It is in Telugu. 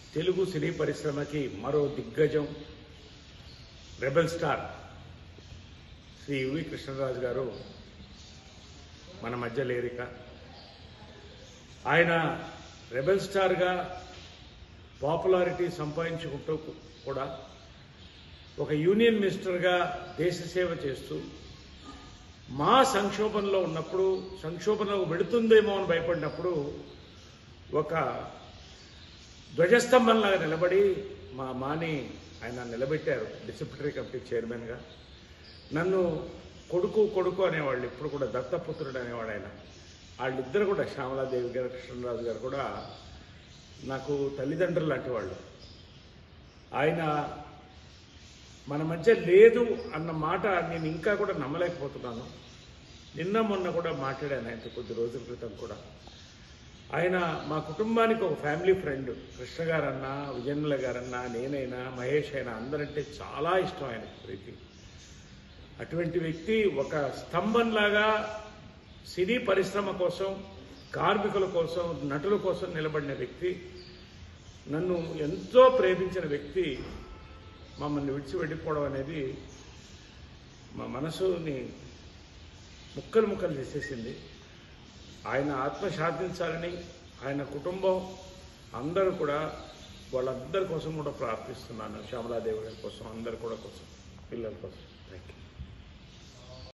తెలుగు సినీ పరిశ్రమకి మరో దిగ్గజం rebel star Shri U V Krishnaraju గారు మన మధ్య లేరిక ఆయన రెబల్ స్టార్గా పాపులారిటీ సంపాదించుకుంటూ కూడా ఒక యూనియన్ మినిస్టర్గా దేశ సేవ చేస్తూ మా సంక్షోభంలో ఉన్నప్పుడు సంక్షోభంలో పెడుతుందేమో అని భయపడినప్పుడు ఒక ధ్వజస్తంభంలాగా నిలబడి మా మాని ఆయన నిలబెట్టారు డిసిప్లినరీ కమిటీ చైర్మన్గా నన్ను కొడుకు కొడుకు అనేవాళ్ళు ఇప్పుడు కూడా దత్తపుత్రుడు అనేవాడు ఆయన వాళ్ళిద్దరు కూడా శ్యామలాదేవి గారు కృష్ణరాజు గారు కూడా నాకు తల్లిదండ్రులు లాంటి వాళ్ళు ఆయన మన మధ్య లేదు అన్న మాట నేను ఇంకా కూడా నమ్మలేకపోతున్నాను నిన్న మొన్న కూడా మాట్లాడాను ఆయనతో కొద్ది రోజుల క్రితం కూడా ఆయన మా కుటుంబానికి ఒక ఫ్యామిలీ ఫ్రెండ్ కృష్ణ గారన్నా విజయన్మల గారన్నా నేనైనా మహేష్ అయినా అందరంటే చాలా ఇష్టం ఆయన ప్రీతి అటువంటి వ్యక్తి ఒక స్తంభంలాగా సినీ పరిశ్రమ కోసం కార్మికుల కోసం నటుల కోసం నిలబడిన వ్యక్తి నన్ను ఎంతో ప్రేమించిన వ్యక్తి మమ్మల్ని విడిచి వెళ్ళిపోవడం అనేది మా మనసుని ముక్కలు ముక్కలు చేసేసింది ఆయన ఆత్మ శాంతించాలని ఆయన కుటుంబం అందరూ కూడా వాళ్ళందరి కోసం కూడా ప్రార్థిస్తున్నాను శ్యామలాదేవి గారి కోసం అందరి కూడా కోసం పిల్లల కోసం